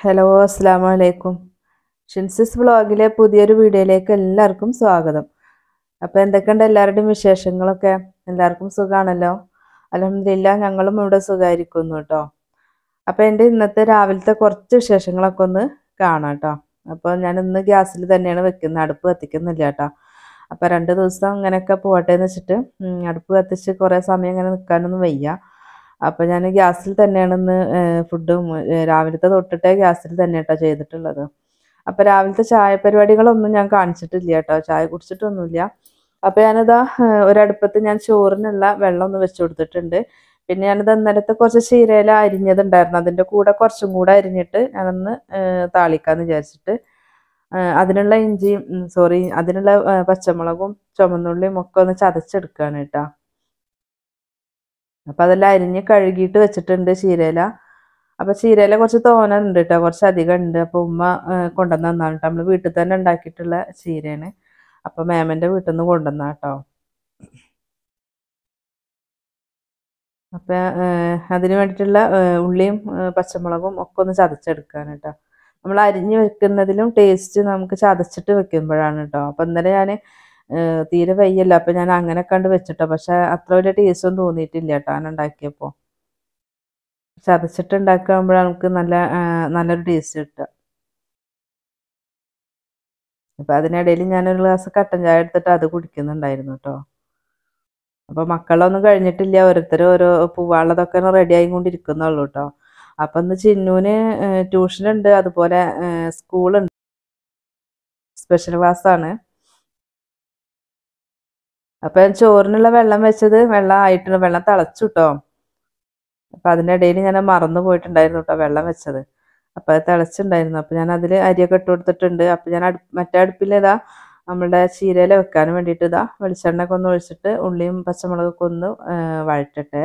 hello അസ്സാം വലൈക്കും ഷിൻസിസ് വ്ളോഗിലെ പുതിയൊരു വീഡിയോയിലേക്ക് എല്ലാവർക്കും സ്വാഗതം അപ്പോൾ എന്തൊക്കെയുണ്ട് എല്ലാവരുടെയും വിശേഷങ്ങളൊക്കെ എല്ലാവർക്കും സുഖമാണല്ലോ അലഹമില്ല ഞങ്ങളും ഇവിടെ സുഖമായിരിക്കുന്നു കേട്ടോ അപ്പോൾ എൻ്റെ ഇന്നത്തെ രാവിലത്തെ കുറച്ച് വിശേഷങ്ങളൊക്കെ ഒന്ന് കാണാം കേട്ടോ അപ്പോൾ ഞാൻ ഇന്ന് ഗ്യാസിൽ തന്നെയാണ് വെക്കുന്നത് അടുപ്പ് കത്തിക്കുന്നില്ല കേട്ടോ അപ്പോൾ രണ്ട് ദിവസം ഇങ്ങനെയൊക്കെ പോകട്ടെ എന്ന് വെച്ചിട്ട് ഉം, അടുപ്പ് കത്തിച്ച് കുറേ സമയം ഇങ്ങനെ നിൽക്കാനൊന്നും വയ്യ അപ്പോൾ ഞാൻ ഗ്യാസിൽ തന്നെയാണ് ഇന്ന് ഫുഡും രാവിലത്തെ തൊട്ടിട്ടേ ഗ്യാസിൽ തന്നെ കേട്ടോ ചെയ്തിട്ടുള്ളത് അപ്പോൾ രാവിലത്തെ ചായ പരിപാടികളൊന്നും ഞാൻ കാണിച്ചിട്ടില്ല കേട്ടോ ചായ കുടിച്ചിട്ടൊന്നുമില്ല അപ്പോൾ ഞാനിതാ ഏഹ്, ഒരടുപ്പത്ത് ഞാൻ ചോറിനുള്ള വെള്ളം ഒന്ന് വെച്ച് കൊടുത്തിട്ടുണ്ട് പിന്നെ ഞാനിത് ഇന്നലത്തെ കുറച്ച് ചീരയില അരിഞ്ഞതുണ്ടായിരുന്നു അതിൻ്റെ കൂടെ കുറച്ചും കൂടെ അരിഞ്ഞിട്ട് ഞാനൊന്ന് ഏഹ്, താളിക്കാന്ന് വിചാരിച്ചിട്ട് ഏഹ്, അതിനുള്ള ഇഞ്ചിയും സോറി അതിനുള്ള ഏഹ്, പച്ചമുളകും ചുമന്നുള്ളിയും ഒക്കെ ഒന്ന് ചതച്ചെടുക്കുകയാണ് കേട്ടോ അപ്പം അതെല്ലാം അരിഞ്ഞ് കഴുകിയിട്ട് വെച്ചിട്ടുണ്ട് ചീരയില അപ്പം ചീരയില കുറച്ച് തോന ഉണ്ട് കേട്ടോ കുറച്ച് അധികം ഉണ്ട് അപ്പോൾ ഉമ്മ ഏഹ്, കൊണ്ടുവന്ന് തന്നാണ് കേട്ടോ നമ്മൾ വീട്ടിൽ തന്നെ ഉണ്ടാക്കിയിട്ടുള്ള ചീരയാണ് അപ്പോൾ മേമൻ്റെ വീട്ടിൽ നിന്ന് കൊണ്ടുവന്ന കേട്ടോ അപ്പം അതിന് വേണ്ടിയിട്ടുള്ള ഏഹ്, ഉള്ളിയും ഏഹ്, പച്ചമുളകും ഒക്കെ ഒന്ന് ചതച്ചെടുക്കാൻ കേട്ടോ നമ്മൾ അരിഞ്ഞ് വെക്കുന്നതിലും ടേസ്റ്റ് നമുക്ക് ചതച്ചിട്ട് വെക്കുമ്പോഴാണ് കേട്ടോ അപ്പം ഇന്നലെ ഞാൻ തീരെ വയ്യല്ല അപ്പം ഞാൻ അങ്ങനെ കണ്ട് വെച്ചിട്ടോ പക്ഷെ അത്ര വലിയ ടേസ്റ്റ് ഒന്നും തോന്നിയിട്ടില്ല കേട്ടോ അങ്ങനെ ഉണ്ടാക്കിയപ്പോൾ ചതച്ചിട്ട് ഉണ്ടാക്കുമ്പോഴാണ് നമുക്ക് നല്ല ആ, നല്ലൊരു ടേസ്റ്റ് കിട്ടുക അപ്പം അതിനിടയിൽ ഞാനൊരു ഗ്ലാസ് കട്ടൻ ചായ എടുത്തിട്ട് അത് കുടിക്കുന്നുണ്ടായിരുന്നു കേട്ടോ അപ്പോൾ മക്കളൊന്നും കഴിഞ്ഞിട്ടില്ല ഓരോരുത്തർ ഓരോ പൂവാളതൊക്കെ റെഡി ആയിക്കൊണ്ടിരിക്കുന്നുള്ളൂ കേട്ടോ അപ്പം ഇന്ന് ചിന്നൂന് ട്യൂഷൻ ഉണ്ട് അതുപോലെ സ്കൂളുണ്ട് സ്പെഷ്യൽ ക്ലാസ് ആണ് അപ്പം ഞാൻ ചോറിനുള്ള വെള്ളം വെച്ചത് വെള്ളം ആയിട്ടുണ്ട് വെള്ളം തിളച്ചു കേട്ടോ അപ്പം അതിൻ്റെ ഇടയിൽ ഞാൻ മറന്നു പോയിട്ടുണ്ടായിരുന്നു കേട്ടോ വെള്ളം വെച്ചത് അപ്പം അത് തിളച്ചിട്ടുണ്ടായിരുന്നു അപ്പം ഞാൻ അതിൽ അരിയൊക്കെ ഇട്ട് കൊടുത്തിട്ടുണ്ട് അപ്പം ഞാൻ അടുപ്പ് മറ്റേ അടുപ്പിൽ ഇതാ നമ്മുടെ ചീരയില വെക്കാൻ വേണ്ടിയിട്ട് ഇതാ വെളിച്ചെണ്ണയൊക്കെ ഒന്ന് ഒഴിച്ചിട്ട് ഉള്ളിയും പച്ചമുളകൊക്കെ ഒന്ന് ആ, വഴറ്റട്ടെ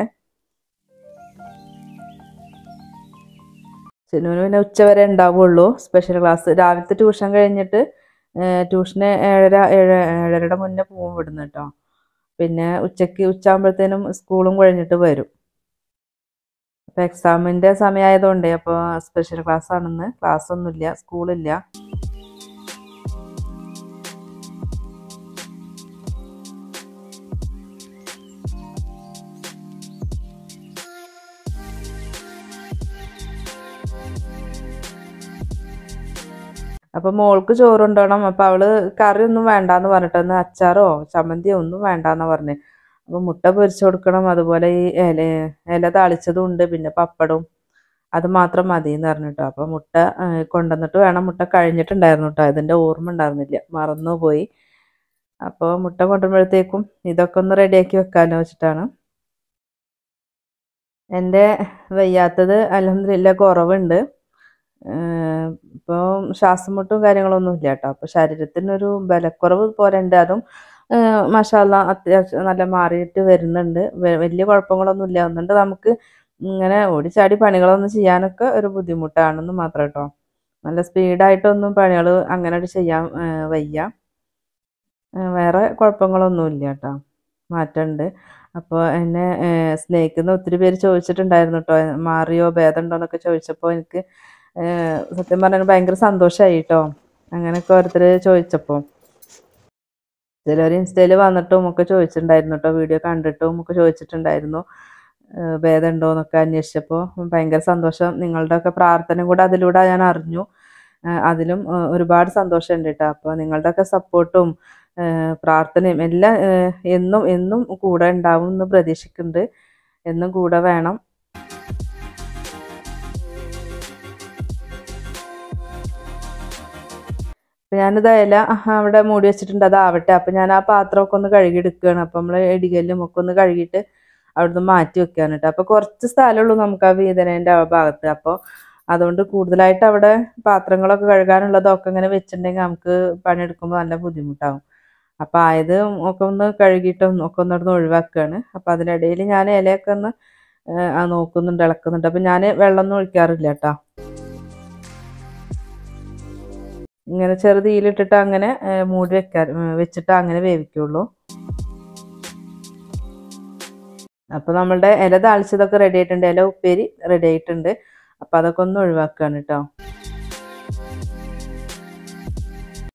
ചിന്നുവിന് പിന്നെ ഉച്ച വരെ ഉണ്ടാവുള്ളൂ സ്പെഷ്യൽ ക്ലാസ് രാവിലത്തെ ട്യൂഷൻ കഴിഞ്ഞിട്ട് ട്യൂഷന് ഏഴര ഏഴ് ഏഴരയുടെ മുന്നേ പോകും ഇവിടുന്ന് കേട്ടോ പിന്നെ ഉച്ചയ്ക്ക് ഉച്ചയാകുമ്പോഴത്തേനും സ്കൂളും കഴിഞ്ഞിട്ട് വരും അപ്പോൾ എക്സാമിൻ്റെ സമയമായതുകൊണ്ട് അപ്പോൾ സ്പെഷ്യൽ ക്ലാസ് ആണെന്ന് ക്ലാസ് ഒന്നുമില്ല സ്കൂളില്ല അപ്പോൾ മോൾക്ക് ചോറ് കൊണ്ടുപോകണം അപ്പോൾ അവള് കറി ഒന്നും വേണ്ടാന്ന് പറഞ്ഞിട്ടൊന്ന് അച്ചാറോ ചമ്മന്തിയോ ഒന്നും വേണ്ടാന്ന് പറഞ്ഞ് അപ്പോൾ മുട്ട പൊരിച്ചു കൊടുക്കണം അതുപോലെ ഈ ഇല ഇല താളിച്ചതും ഉണ്ട് പിന്നെ പപ്പടവും അത് മാത്രം മതി എന്ന് പറഞ്ഞിട്ടോ അപ്പോൾ മുട്ട ആ, കൊണ്ടുവന്നിട്ട് വേണം മുട്ട കഴിഞ്ഞിട്ടുണ്ടായിരുന്നു കേട്ടോ ഇതിൻ്റെ ഓർമ്മ ഉണ്ടായിരുന്നില്ല മറന്നു പോയി അപ്പോൾ മുട്ട കൊണ്ടുവരുമ്പോഴത്തേക്കും ഇതൊക്കെ ഒന്ന് റെഡിയാക്കി വെക്കാമെന്ന് വെച്ചിട്ടാണ് എൻ്റെ വയ്യാത്തത് അലഹമില്ല കുറവുണ്ട് ഇപ്പോൾ ശ്വാസം മുട്ടും കാര്യങ്ങളൊന്നും ഇല്ല കേട്ടോ അപ്പോൾ ശരീരത്തിനൊരു ബലക്കുറവ് പോലെ ഉണ്ട് അതും മഷാല അത്യാവശ്യം നല്ല മാറിയിട്ട് വരുന്നുണ്ട് വെ- വലിയ കുഴപ്പങ്ങളൊന്നും ഇല്ല അതുകൊണ്ട് നമുക്ക് ഇങ്ങനെ ഓടിച്ചാടി പണികളൊന്നും ചെയ്യാനൊക്കെ ഒരു ബുദ്ധിമുട്ടാണെന്ന് മാത്രം കേട്ടോ നല്ല സ്പീഡായിട്ടൊന്നും പണികൾ അങ്ങനെ അങ്ങട് ചെയ്യാൻ ആ, വയ്യ ആ, വേറെ കുഴപ്പങ്ങളൊന്നും ഇല്ല കേട്ടോ മാറ്റമുണ്ട് അപ്പോൾ എന്നെ ആ, സ്നേഹിക്കുന്ന ഒത്തിരി പേര് ചോദിച്ചിട്ടുണ്ടായിരുന്നു കേട്ടോ മാറിയോ ഭേദമുണ്ടോ എന്നൊക്കെ ചോദിച്ചപ്പോൾ എനിക്ക് ആ, സത്യം പറഞ്ഞാൽ ഭയങ്കര സന്തോഷമായി കേട്ടോ അങ്ങനെയൊക്കെ ഓരോരുത്തർ ചോദിച്ചപ്പോൾ ചിലർ ഇൻസ്റ്റയിൽ വന്നിട്ടും ഒക്കെ ചോദിച്ചിട്ടുണ്ടായിരുന്നു കേട്ടോ വീഡിയോ കണ്ടിട്ടും ഒക്കെ ചോദിച്ചിട്ടുണ്ടായിരുന്നു ഏഹ് ഭേദമുണ്ടോ എന്നൊക്കെ അന്വേഷിച്ചപ്പോൾ ഭയങ്കര സന്തോഷം നിങ്ങളുടെ ഒക്കെ പ്രാർത്ഥന കൂടെ അതിലൂടെ ഞാൻ അറിഞ്ഞു ഏഹ് അതിലും ഏഹ് ഒരുപാട് സന്തോഷമുണ്ട് കേട്ടോ അപ്പോൾ നിങ്ങളുടെയൊക്കെ സപ്പോർട്ടും പ്രാർത്ഥനയും എല്ലാം ഏഹ് എന്നും എന്നും കൂടെ ഉണ്ടാവും എന്ന് പ്രതീക്ഷിക്കുന്നുണ്ട് എന്നും കൂടെ വേണം അപ്പം ഞാനിത് ഇല അവിടെ മൂടി വെച്ചിട്ടുണ്ട് അതാവട്ടെ അപ്പം ഞാൻ ആ പാത്രമൊക്കെ ഒന്ന് കഴുകിയെടുക്കുകയാണ് അപ്പം നമ്മൾ ഇടികല്ലും ഒക്കെ ഒന്ന് കഴുകിയിട്ട് അവിടുന്ന് മാറ്റി വെക്കുകയാണ് കേട്ടോ അപ്പോൾ കുറച്ച് സ്ഥലമുള്ളൂ നമുക്ക് ആ വീതനേൻ്റെ ഭാഗത്ത് അപ്പോൾ അതുകൊണ്ട് കൂടുതലായിട്ട് അവിടെ പാത്രങ്ങളൊക്കെ കഴുകാനുള്ളതൊക്കെ ഇങ്ങനെ വെച്ചിട്ടുണ്ടെങ്കിൽ നമുക്ക് പണിയെടുക്കുമ്പോൾ നല്ല ബുദ്ധിമുട്ടാവും അപ്പോൾ ആയത് ഒക്കെ ഒന്ന് കഴുകിയിട്ട് ഒന്ന് ഒക്കെ ഒന്നിടന്ന് ഒഴിവാക്കുകയാണ് അപ്പോൾ അതിനിടയിൽ ഞാൻ ഇലയൊക്കെ ഒന്ന് ഏഹ്, ആ നോക്കുന്നുണ്ട് ഇളക്കുന്നുണ്ട് അപ്പം ഞാൻ വെള്ളമൊന്നും ഒഴിക്കാറില്ല കേട്ടോ ഇങ്ങനെ ചെറുതീയിലിട്ടിട്ട് അങ്ങനെ ഏഹ്, മൂടി വെക്കാൻ ഏഹ്, വെച്ചിട്ട് അങ്ങനെ വേവിക്കുള്ളൂ അപ്പോൾ നമ്മളുടെ ഇല താളിച്ചതൊക്കെ റെഡി ആയിട്ടുണ്ട് ഇല ഉപ്പേരി റെഡി ആയിട്ടുണ്ട് അപ്പോൾ അതൊക്കെ ഒന്ന് ഒഴിവാക്കുകയാണ് കേട്ടോ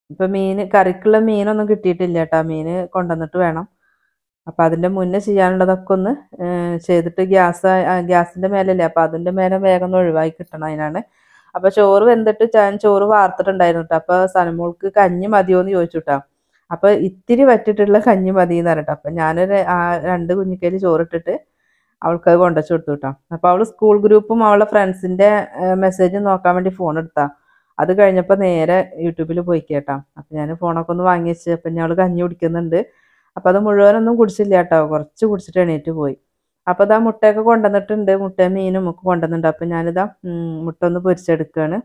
ഇപ്പം മീൻ കറിക്കുള്ള മീനൊന്നും കിട്ടിയിട്ടില്ല കേട്ടോ മീൻ കൊണ്ടുവന്നിട്ട് വേണം അപ്പം അതിൻ്റെ മുന്നേ ചെയ്യാനുള്ളതൊക്കെ ഒന്ന് ഏഹ് ചെയ്തിട്ട് ഗ്യാസ് ഗ്യാസിൻ്റെ മേലല്ലേ അപ്പം അതിൻ്റെ മേലെ വേഗം ഒന്ന് ഒഴിവാക്കി കിട്ടണം അതിനാണ് അപ്പം ചോറ് വെന്തിട്ട് ഞാൻ ചോറ് വാർത്തിട്ടുണ്ടായിരുന്നു കേട്ടോ അപ്പോൾ സനമോൾക്ക് കഞ്ഞി മതിയോ എന്ന് ചോദിച്ചു കേട്ടോ അപ്പോൾ ഇത്തിരി വറ്റിട്ടുള്ള കഞ്ഞി മതി എന്ന് പറഞ്ഞിട്ട് അപ്പം ഞാനൊരു ആ രണ്ട് കുഞ്ഞിക്കയിൽ ചോറിട്ടിട്ട് അവൾക്ക് അത് കൊണ്ടുവച്ച് കൊടുത്തു കേട്ടോ അപ്പോൾ അവൾ സ്കൂൾ ഗ്രൂപ്പും അവളുടെ ഫ്രണ്ട്സിൻ്റെ മെസ്സേജ് നോക്കാൻ വേണ്ടി ഫോൺ എടുത്താ അത് കഴിഞ്ഞപ്പോൾ നേരെ യൂട്യൂബിൽ പോയി കേട്ടോ അപ്പം ഞാൻ ഫോണൊക്കെ ഒന്ന് വാങ്ങി വെച്ച് അപ്പം ഞങ്ങൾ കഞ്ഞി കുടിക്കുന്നുണ്ട് അപ്പം അത് മുഴുവനൊന്നും കുടിച്ചില്ല കേട്ടോ കുറച്ച് കുടിച്ചിട്ട് എണീറ്റ് പോയി അപ്പോൾ ഇതാ മുട്ടയൊക്കെ കൊണ്ടുവന്നിട്ടുണ്ട് മുട്ടയും മീനും ഒക്കെ കൊണ്ടുവന്നിട്ടുണ്ട് അപ്പം ഞാനിതാ ഉം, മുട്ട ഒന്ന് പൊരിച്ചെടുക്കുകയാണ്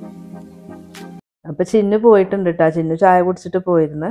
അപ്പം ചിന്നു പോയിട്ടുണ്ട് കേട്ടോ ചിന്നു ചായ കുടിച്ചിട്ട് പോയിരുന്നു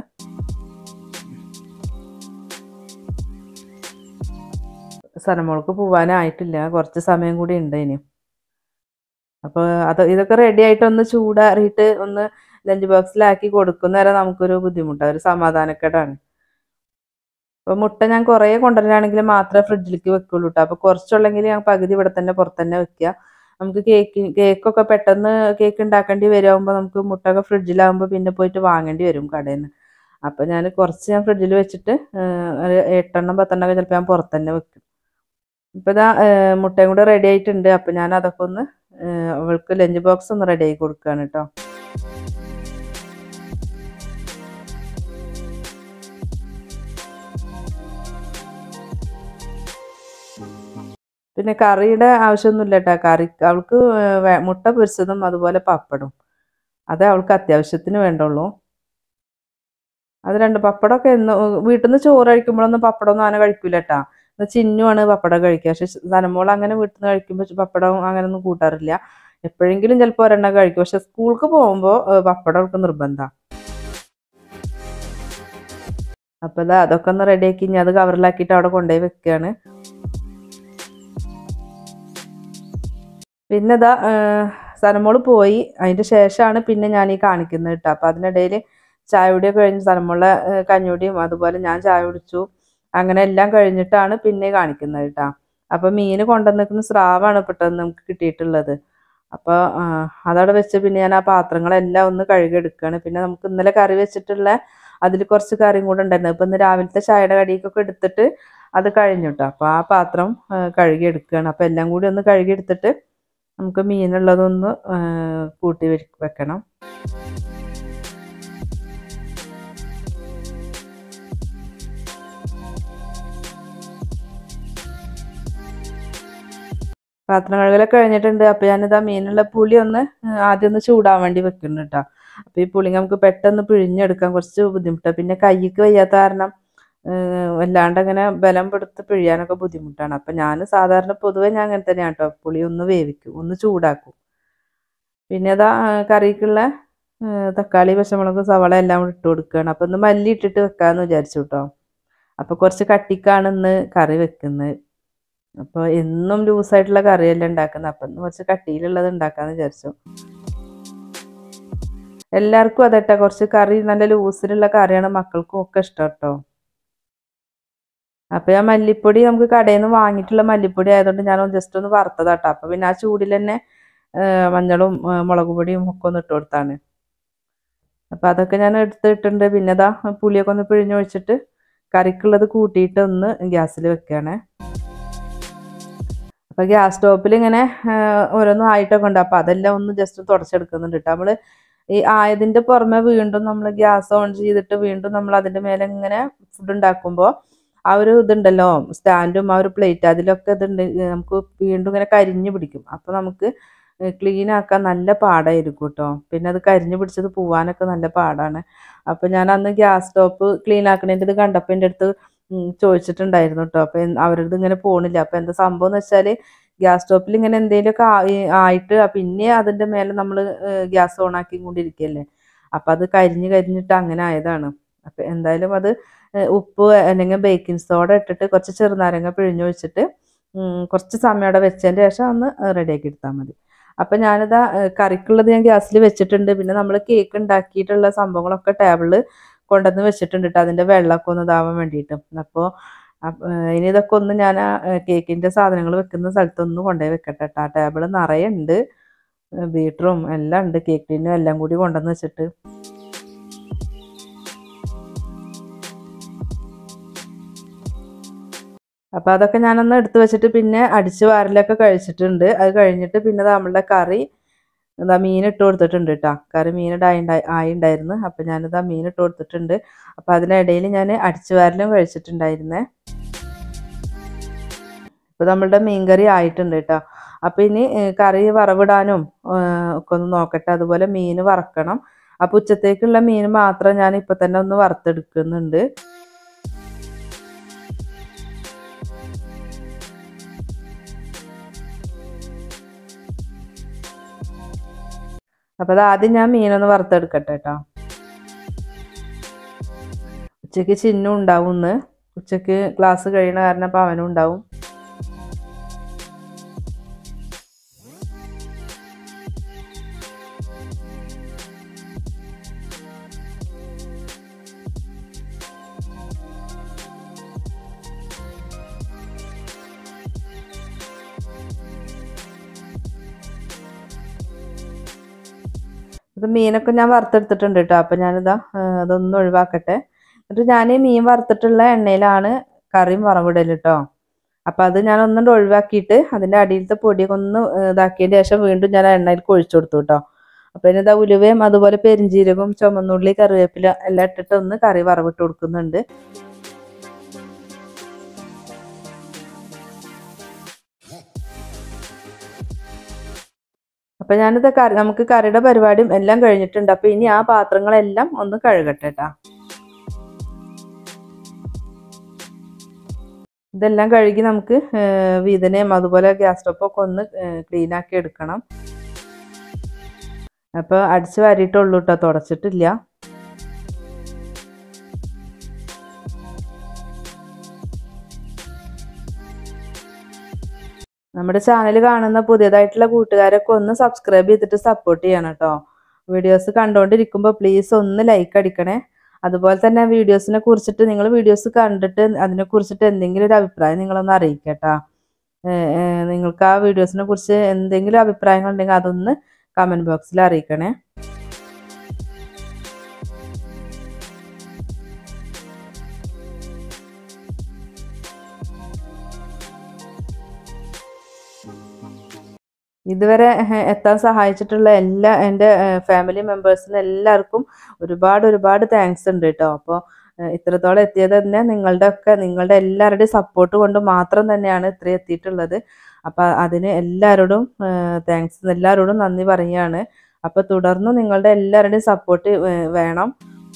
സനമോൾക്ക് പോവാനായിട്ടില്ല കുറച്ച് സമയം കൂടി ഉണ്ട് ഇനി അപ്പോൾ അത് ഇതൊക്കെ റെഡി ആയിട്ട് ഒന്ന് ചൂടാറിയിട്ട് ഒന്ന് ലഞ്ച് ബോക്സിലാക്കി കൊടുക്കുന്നവരെ നമുക്കൊരു ബുദ്ധിമുട്ടാണ് ഒരു സമാധാനക്കേടാണ് അപ്പോൾ മുട്ട ഞാൻ കുറേ കൊണ്ടുവരാണെങ്കിൽ മാത്രമേ ഫ്രിഡ്ജിലേക്ക് വെക്കുള്ളൂ കേട്ടോ അപ്പോൾ കുറച്ചുള്ളെങ്കിൽ ഞാൻ പകുതി ഇവിടെ തന്നെ പുറത്ത് തന്നെ വെക്കുക നമുക്ക് കേക്ക് കേക്കൊക്കെ പെട്ടെന്ന് കേക്ക് ഉണ്ടാക്കേണ്ടി വരുമ്പോൾ നമുക്ക് മുട്ടൊക്കെ ഫ്രിഡ്ജിലാകുമ്പോൾ പിന്നെ പോയിട്ട് വാങ്ങേണ്ടി വരും കടയിൽ നിന്ന് അപ്പോൾ ഞാൻ കുറച്ച് ഞാൻ ഫ്രിഡ്ജിൽ വെച്ചിട്ട് ഏഹ്, ഒരു എട്ടെണ്ണം പത്തെണ്ണം ഒക്കെ ചിലപ്പോൾ ഞാൻ പുറത്ത് തന്നെ വെക്കും ഇപ്പോൾ ഇതാ ഏഹ്, മുട്ടയും കൂടെ റെഡി ആയിട്ടുണ്ട് അപ്പോൾ ഞാൻ അതൊക്കെ ഒന്ന് ഏഹ്, അവൾക്ക് ലഞ്ച് ബോക്സ് ഒന്ന് റെഡി ആക്കി കൊടുക്കുകയാണ് കേട്ടോ പിന്നെ കറിയുടെ ആവശ്യമൊന്നുമില്ല കേട്ടോ കറി അവൾക്ക് ഏഹ്, വേ- മുട്ട പൊരിച്ചതും അതുപോലെ പപ്പടും അതേ അവൾക്ക് അത്യാവശ്യത്തിന് വേണ്ടുള്ളൂ അത് രണ്ട് പപ്പടമൊക്കെ എന്ന് വീട്ടിൽ നിന്ന് ചോറ് കഴിക്കുമ്പോഴൊന്നും പപ്പടമൊന്നും അങ്ങനെ കഴിക്കൂല കേട്ടാ ചിന്നുമാണ് പപ്പടം കഴിക്കുക പക്ഷെ സനമോൾ അങ്ങനെ വീട്ടിൽ നിന്ന് കഴിക്കുമ്പോൾ പപ്പടം അങ്ങനെയൊന്നും കൂട്ടാറില്ല എപ്പോഴെങ്കിലും ചിലപ്പോൾ ഒരെണ്ണം കഴിക്കും പക്ഷെ സ്കൂൾക്ക് പോകുമ്പോൾ പപ്പടം അവൾക്ക് നിർബന്ധമാണ് അപ്പോൾ ഇതാ അതൊക്കെ ഒന്ന് റെഡിയാക്കി ഇനി അത് കവറിലാക്കിയിട്ട് അവിടെ കൊണ്ടുപോയി വെക്കുകയാണ് പിന്നെ ഇതാ സനമോള് പോയി അതിൻ്റെ ശേഷമാണ് പിന്നെ ഞാൻ ഈ കാണിക്കുന്നത് കേട്ടോ അപ്പോൾ അതിനിടയിൽ ചായ കുടിയൊക്കെ കഴിഞ്ഞ് സനമോളെ ഏഹ്, കഞ്ഞിയുടിയും അതുപോലെ ഞാൻ ചായ കുടിച്ചു അങ്ങനെ എല്ലാം കഴിഞ്ഞിട്ടാണ് പിന്നെ കാണിക്കുന്നത് കേട്ടോ അപ്പോൾ മീൻ കൊണ്ടുവന്നിരിക്കുന്ന സ്രാവാണ് പെട്ടെന്ന് നമുക്ക് കിട്ടിയിട്ടുള്ളത് അപ്പോൾ അതവിടെ വെച്ച് പിന്നെ ഞാൻ ആ പാത്രങ്ങളെല്ലാം ഒന്ന് കഴുകിയെടുക്കുകയാണ് പിന്നെ നമുക്ക് ഇന്നലെ കറി വെച്ചിട്ടുള്ള അതിൽ കുറച്ച് കറിയും കൂടെ ഉണ്ടായിരുന്നു ഇപ്പം ഇന്ന് രാവിലത്തെ ചായയുടെ കടിയൊക്കെ എടുത്തിട്ട് അത് കഴിഞ്ഞു കേട്ടോ അപ്പോൾ ആ പാത്രം ആ, കഴുകിയെടുക്കുകയാണ് അപ്പോൾ എല്ലാം കൂടി ഒന്ന് കഴുകിയെടുത്തിട്ട് നമുക്ക് മീനുള്ളതൊന്ന് ആ, കൂട്ടി വെ- വെക്കണം പാത്രം കഴുകലൊക്കെ കഴിഞ്ഞിട്ടുണ്ട് അപ്പോൾ ഞാനിതാ മീനുള്ള പുളി ഒന്ന് ആ, ആദ്യം ഒന്ന് ചൂടാൻ വേണ്ടി വെക്കുന്നുണ്ട് കേട്ടോ അപ്പോൾ ഈ പുളി നമുക്ക് പെട്ടെന്ന് പിഴിഞ്ഞെടുക്കാൻ കുറച്ച് ബുദ്ധിമുട്ടാണ് പിന്നെ കൈക്ക് വയ്യാത്ത കാരണം ഏഹ്, വല്ലാണ്ട് അങ്ങനെ ബലം പെടുത്ത് പിഴിയാനൊക്കെ ബുദ്ധിമുട്ടാണ് അപ്പം ഞാൻ സാധാരണ പൊതുവെ ഞാൻ അങ്ങനെ തന്നെയാണ് കേട്ടോ പുളി ഒന്ന് വേവിക്കും ഒന്ന് ചൂടാക്കും പിന്നെ അതാ ആ, കറിക്കുള്ള ഏഹ്, തക്കാളി പച്ചമുളക് സവാള എല്ലാം കൂടി ഇട്ട് കൊടുക്കുകയാണ് അപ്പം ഒന്ന് മല്ലി ഇട്ടിട്ട് വെക്കാമെന്ന് വിചാരിച്ചു കേട്ടോ അപ്പോൾ കുറച്ച് കട്ടിക്കാണ് ഇന്ന് കറി വെക്കുന്നത് അപ്പോൾ എന്നും ലൂസായിട്ടുള്ള കറിയല്ല ഉണ്ടാക്കുന്നത് അപ്പം ഇന്ന് കുറച്ച് കട്ടിയിലുള്ളത് ഉണ്ടാക്കാമെന്ന് വിചാരിച്ചു എല്ലാവർക്കും അതെട്ടാ കുറച്ച് കറി നല്ല ലൂസിലുള്ള കറിയാണ് മക്കൾക്കും ഒക്കെ ഇഷ്ടം കേട്ടോ അപ്പോൾ ഞാൻ മല്ലിപ്പൊടി നമുക്ക് കടയിൽ നിന്ന് വാങ്ങിയിട്ടുള്ള മല്ലിപ്പൊടി ആയതുകൊണ്ട് ഞാൻ ജസ്റ്റ് ഒന്ന് വറുത്തതാട്ടോ അപ്പോൾ പിന്നെ ആ ചൂടിൽ തന്നെ ആ, മഞ്ഞളും ആ, മുളക് പൊടിയും ഒക്കെ ഒന്ന് ഇട്ട് കൊടുത്താണ് അപ്പോൾ അതൊക്കെ ഞാൻ എടുത്തിട്ടുണ്ട് പിന്നെ അതാ പുളിയൊക്കെ ഒന്ന് പിഴിഞ്ഞൊഴിച്ചിട്ട് കറിക്കുള്ളത് കൂട്ടിയിട്ട് ഒന്ന് ഗ്യാസിൽ വെക്കുകയാണ് അപ്പോൾ ഗ്യാസ് സ്റ്റോപ്പിൽ ഇങ്ങനെ ആ, ഓരോന്നും ആയിട്ടൊക്കെ ഉണ്ട് അപ്പോൾ അതെല്ലാം ഒന്ന് ജസ്റ്റ് തുടച്ചെടുക്കുന്നുണ്ട് കേട്ടോ നമ്മൾ ഈ ആയതിൻ്റെ പുറമെ വീണ്ടും നമ്മൾ ഗ്യാസ് ഓൺ ചെയ്തിട്ട് വീണ്ടും നമ്മൾ അതിൻ്റെ മേലെ ഇങ്ങനെ ഫുഡ് ഉണ്ടാക്കുമ്പോൾ ആ ഒരു ഇതുണ്ടല്ലോ സ്റ്റാൻഡും ആ ഒരു പ്ലേറ്റ് അതിലൊക്കെ ഇതുണ്ട് നമുക്ക് വീണ്ടും ഇങ്ങനെ കരിഞ്ഞു പിടിക്കും അപ്പോൾ നമുക്ക് ക്ലീൻ ആക്കാൻ നല്ല പാടായിരിക്കും കേട്ടോ പിന്നെ അത് കരിഞ്ഞു പിടിച്ചത് പോവാനൊക്കെ നല്ല പാടാണ് അപ്പോൾ ഞാൻ അന്ന് ഗ്യാസ് സ്റ്റോപ്പ് ക്ലീൻ ആക്കണേൻ്റെ ഇത് കണ്ടപ്പോൾ എൻ്റെ അടുത്ത് ഉം, ചോദിച്ചിട്ടുണ്ടായിരുന്നു കേട്ടോ അപ്പോൾ അവരത് ഇങ്ങനെ പോണില്ല അപ്പോൾ എന്താ സംഭവം എന്ന് വെച്ചാൽ ഗ്യാസ് സ്റ്റോപ്പിൽ ഇങ്ങനെ എന്തെങ്കിലുമൊക്കെ ആയി- ആയിട്ട് ആ പിന്നെ അതിൻ്റെ മേലെ നമ്മൾ ഗ്യാസ് ഓൺ ആക്കി കൊണ്ടിരിക്കുകയല്ലേ അപ്പം അത് കരിഞ്ഞ് കരിഞ്ഞിട്ട് അങ്ങനെ ആയതാണ് അപ്പം എന്തായാലും അത് ഏഹ് ഉപ്പ് അല്ലെങ്കിൽ ബേക്കിംഗ് സോഡ ഇട്ടിട്ട് കുറച്ച് ചെറുനാരങ്ങ പിഴിഞ്ഞൊഴിച്ചിട്ട് ഉം, കുറച്ച് സമയം അവിടെ വെച്ചതിന് ശേഷം ഒന്ന് റെഡിയാക്കി എടുത്താൽ മതി അപ്പം ഞാനിതാ ഏഹ് കറിക്കുള്ളത് ഞാൻ ഗ്യാസിൽ വെച്ചിട്ടുണ്ട് പിന്നെ നമ്മൾ കേക്ക് ഉണ്ടാക്കിയിട്ടുള്ള സംഭവങ്ങളൊക്കെ ടേബിളിൽ കൊണ്ടുവന്ന് വെച്ചിട്ടുണ്ട് കേട്ടോ അതിൻ്റെ വെള്ളമൊക്കെ ഒന്ന് ഇതാവാൻ വേണ്ടിയിട്ട് അപ്പോൾ ഇനി ഇതൊക്കെ ഒന്ന് ഞാൻ ആ കേക്കിൻ്റെ സാധനങ്ങൾ വെക്കുന്ന സ്ഥലത്തൊന്ന് കൊണ്ടുപോയി വെക്കട്ടെ കേട്ടോ ആ ടേബിൾ നിറയെ ഉണ്ട് ബീറ്ററും എല്ലാം ഉണ്ട് കേക്ക് ടിന്നും എല്ലാം കൂടി കൊണ്ടുവന്ന് വെച്ചിട്ട് അപ്പോൾ അതൊക്കെ ഞാനൊന്ന് എടുത്തു വെച്ചിട്ട് പിന്നെ അടിച്ച് വാരലൊക്കെ കഴിച്ചിട്ടുണ്ട് അത് കഴിഞ്ഞിട്ട് പിന്നെ നമ്മളുടെ കറി എന്താ മീൻ ഇട്ട് കൊടുത്തിട്ടുണ്ട് കേട്ടോ കറി മീൻ ആയി ആയിണ്ടായിരുന്നു അപ്പം ഞാനിതാ മീൻ ഇട്ട് കൊടുത്തിട്ടുണ്ട് അപ്പം അതിനിടയിൽ ഞാൻ അടിച്ചു വാരലും കഴിച്ചിട്ടുണ്ടായിരുന്നേ ഇപ്പം നമ്മളുടെ മീൻകറി ആയിട്ടുണ്ട് കേട്ടോ അപ്പം ഇനി കറി വറവിടാനും ഒക്കെ ഒന്ന് നോക്കട്ടെ അതുപോലെ മീൻ വറക്കണം അപ്പം ഉച്ചത്തേക്കുള്ള മീൻ മാത്രം ഞാൻ ഇപ്പം തന്നെ ഒന്ന് വറുത്തെടുക്കുന്നുണ്ട് അപ്പം അത് ആദ്യം ഞാൻ മീനൊന്ന് വറുത്തെടുക്കട്ടെ കേട്ടോ ഉച്ചയ്ക്ക് ചിന്നും ഉണ്ടാവും ഇന്ന് ഉച്ചയ്ക്ക് ക്ലാസ് കഴിയണ കാരണം അപ്പം അവനും ഉണ്ടാവും ഇത് മീനൊക്കെ ഞാൻ വറുത്തെടുത്തിട്ടുണ്ട് കേട്ടോ അപ്പം ഞാനിതാ അതൊന്ന് ഒഴിവാക്കട്ടെ എന്നിട്ട് ഞാൻ മീൻ വറുത്തിട്ടുള്ള എണ്ണയിലാണ് കറിയും വറവിടൽ കേട്ടോ അപ്പം അത് ഞാൻ ഒന്നുകൊണ്ട് ഒഴിവാക്കിയിട്ട് അതിൻ്റെ അടിയിലത്തെ പൊടിയൊക്കെ ഒന്ന് ഇതാക്കിയതിന് ശേഷം വീണ്ടും ഞാൻ എണ്ണയിൽ കൊഴിച്ചു കൊടുത്തു കേട്ടോ അപ്പം ഇനി ഇതാ ഉലുവയും അതുപോലെ പെരിഞ്ചീരകവും ചുമന്നുള്ളി കറിവേപ്പില എല്ലാം ഇട്ടിട്ട് ഒന്ന് കറി വറവിട്ട് കൊടുക്കുന്നുണ്ട് അപ്പം ഞാനിത് കറി നമുക്ക് കറിയുടെ പരിപാടിയും എല്ലാം കഴിഞ്ഞിട്ടുണ്ട് അപ്പം ഇനി ആ പാത്രങ്ങളെല്ലാം ഒന്ന് കഴുകട്ടെ കേട്ടോ ഇതെല്ലാം കഴുകി നമുക്ക് വീതനയും അതുപോലെ ഗ്യാസ് സ്റ്റോപ്പൊക്കെ ഒന്ന് ക്ലീൻ ആക്കി എടുക്കണം അപ്പോൾ അടിച്ച് വാരിയിട്ടുള്ളൂ കേട്ടോ തുടച്ചിട്ടില്ല നമ്മുടെ ചാനൽ കാണുന്ന പുതിയതായിട്ടുള്ള കൂട്ടുകാരൊക്കെ ഒന്ന് സബ്സ്ക്രൈബ് ചെയ്തിട്ട് സപ്പോർട്ട് ചെയ്യണം കേട്ടോ വീഡിയോസ് കണ്ടുകൊണ്ടിരിക്കുമ്പോൾ പ്ലീസ് ഒന്ന് ലൈക്ക് അടിക്കണേ അതുപോലെ തന്നെ വീഡിയോസിനെ കുറിച്ചിട്ട് നിങ്ങൾ വീഡിയോസ് കണ്ടിട്ട് അതിനെ കുറിച്ചിട്ട് എന്തെങ്കിലും ഒരു അഭിപ്രായം നിങ്ങളൊന്ന് അറിയിക്കട്ടോ നിങ്ങൾക്ക് ആ വീഡിയോസിനെ കുറിച്ച് എന്തെങ്കിലും അഭിപ്രായങ്ങൾ ഉണ്ടെങ്കിൽ അതൊന്ന് കമൻറ്റ് ബോക്സിൽ അറിയിക്കണേ ഇതുവരെ എത്താൻ സഹായിച്ചിട്ടുള്ള എല്ലാ എൻ്റെ ഫാമിലി മെമ്പേഴ്സിനും എല്ലാവർക്കും ഒരുപാട് ഒരുപാട് താങ്ക്സ് ഉണ്ട് കേട്ടോ അപ്പോൾ ഇത്രത്തോളം എത്തിയത് തന്നെ നിങ്ങളുടെ ഒക്കെ നിങ്ങളുടെ എല്ലാവരുടെയും സപ്പോർട്ട് കൊണ്ട് മാത്രം തന്നെയാണ് ഇത്രയും എത്തിയിട്ടുള്ളത് അപ്പോൾ അതിന് എല്ലാവരോടും താങ്ക്സ് എല്ലാവരോടും നന്ദി പറയുകയാണ് അപ്പോൾ തുടർന്ന് നിങ്ങളുടെ എല്ലാവരുടെയും സപ്പോർട്ട് വേണം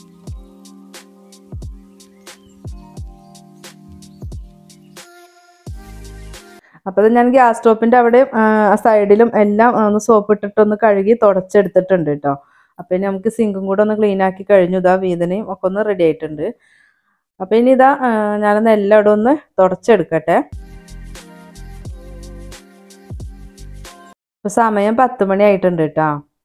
അപ്പോൾ ഞാൻ ഗ്യാസ് സ്റ്റോപ്പിൻ്റെ അവിടെ സൈഡിലും എല്ലാം ഒന്ന് സോപ്പ് ഇട്ടിട്ടൊന്ന് കഴുകി തുടച്ചെടുത്തിട്ടുണ്ട് കേട്ടോ അപ്പോൾ ഇനി നമുക്ക് സിങ്കും കൂടെ ഒന്ന് ക്ലീൻ ആക്കി കഴിഞ്ഞു ഇതാ വീതനയും ഒക്കെ ഒന്ന് റെഡി ആയിട്ടുണ്ട് അപ്പോൾ ഇനി ഇതാ ഞാനൊന്ന് എല്ലായിടും ഒന്ന് തുടച്ചെടുക്കട്ടെ ഇപ്പോൾ സമയം പത്ത് മണി ആയിട്ടുണ്ട് കേട്ടോ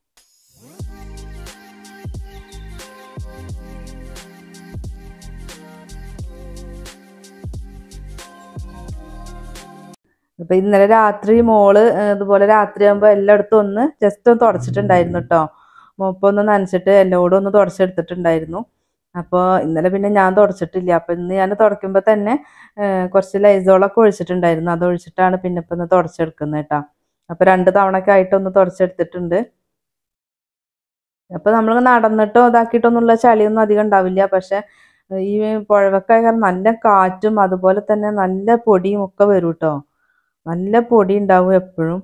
അപ്പൊ ഇന്നലെ രാത്രി മോള് ഇതുപോലെ രാത്രി ആകുമ്പോൾ എല്ലായിടത്തും ഒന്ന് ജസ്റ്റ് ഒന്ന് തുടച്ചിട്ടുണ്ടായിരുന്നു കേട്ടോ മൂപ്പൊന്ന് നനച്ചിട്ട് എന്നോടും ഒന്ന് തുടച്ചെടുത്തിട്ടുണ്ടായിരുന്നു അപ്പോൾ ഇന്നലെ പിന്നെ ഞാൻ തുടച്ചിട്ടില്ല അപ്പോൾ ഇന്ന് ഞാൻ തുടയ്ക്കുമ്പോൾ തന്നെ കുറച്ച് ലൈസോളൊക്കെ ഒഴിച്ചിട്ടുണ്ടായിരുന്നു അത് ഒഴിച്ചിട്ടാണ് പിന്നെ ഇപ്പം ഒന്ന് തുടച്ചെടുക്കുന്നത് കേട്ടോ അപ്പോൾ രണ്ട് തവണയൊക്കെ ആയിട്ടൊന്ന് തുടച്ചെടുത്തിട്ടുണ്ട് അപ്പോൾ നമ്മൾ നടന്നിട്ടോ ഇതാക്കിയിട്ടൊന്നുള്ള ചളിയൊന്നും അധികം ഉണ്ടാവില്ല പക്ഷെ ഈ പുഴവക്കായ കാരണം നല്ല കാറ്റും അതുപോലെ തന്നെ നല്ല പൊടിയും ഒക്കെ വരും കേട്ടോ നല്ല പൊടി ഉണ്ടാവും എപ്പോഴും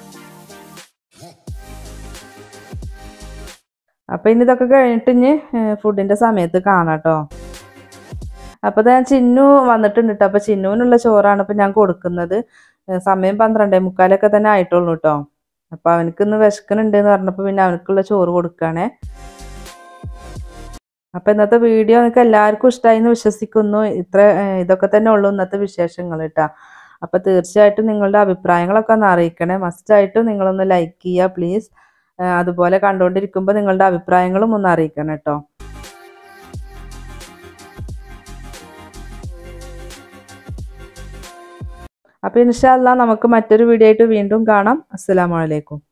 അപ്പൊ ഇനി ഇതൊക്കെ കഴിഞ്ഞിട്ട് ഇനി ഫുഡിന്റെ സമയത്ത് കാണാം കേട്ടോ അപ്പൊ ഞാൻ ചിന്നു വന്നിട്ടുണ്ട് കേട്ടോ അപ്പൊ ചിന്നുവിനുള്ള ചോറാണ് ഇപ്പൊ ഞാൻ കൊടുക്കുന്നത് സമയം പന്ത്രണ്ടേ മുക്കാലൊക്കെ തന്നെ ആയിട്ടുള്ളൂ കേട്ടോ അപ്പൊ അവനക്ക് ഇന്ന് വിശക്കനുണ്ട് എന്ന് പറഞ്ഞപ്പോ പിന്നെ അവനക്കുള്ള ചോറ് കൊടുക്കുകയാണേ അപ്പൊ ഇന്നത്തെ വീഡിയോ നിങ്ങൾക്ക് എല്ലാവർക്കും ഇഷ്ടമായി എന്ന് വിശ്വസിക്കുന്നു ഇത്ര ഇതൊക്കെ തന്നെ ഉള്ളൂ ഇന്നത്തെ വിശേഷങ്ങൾ കേട്ടോ അപ്പൊ തീർച്ചയായിട്ടും നിങ്ങളുടെ അഭിപ്രായങ്ങളൊക്കെ ഒന്ന് അറിയിക്കണേ മസ്റ്റായിട്ടും നിങ്ങളൊന്ന് ലൈക്ക് ചെയ്യുക പ്ലീസ് അതുപോലെ കണ്ടുകൊണ്ടിരിക്കുമ്പോൾ നിങ്ങളുടെ അഭിപ്രായങ്ങളും ഒന്ന് അറിയിക്കണം കേട്ടോ അപ്പോൾ ഇൻഷാല്ല നമുക്ക് മറ്റൊരു വീഡിയോ ആയിട്ട് വീണ്ടും കാണാം അസ്സലാമലൈക്കും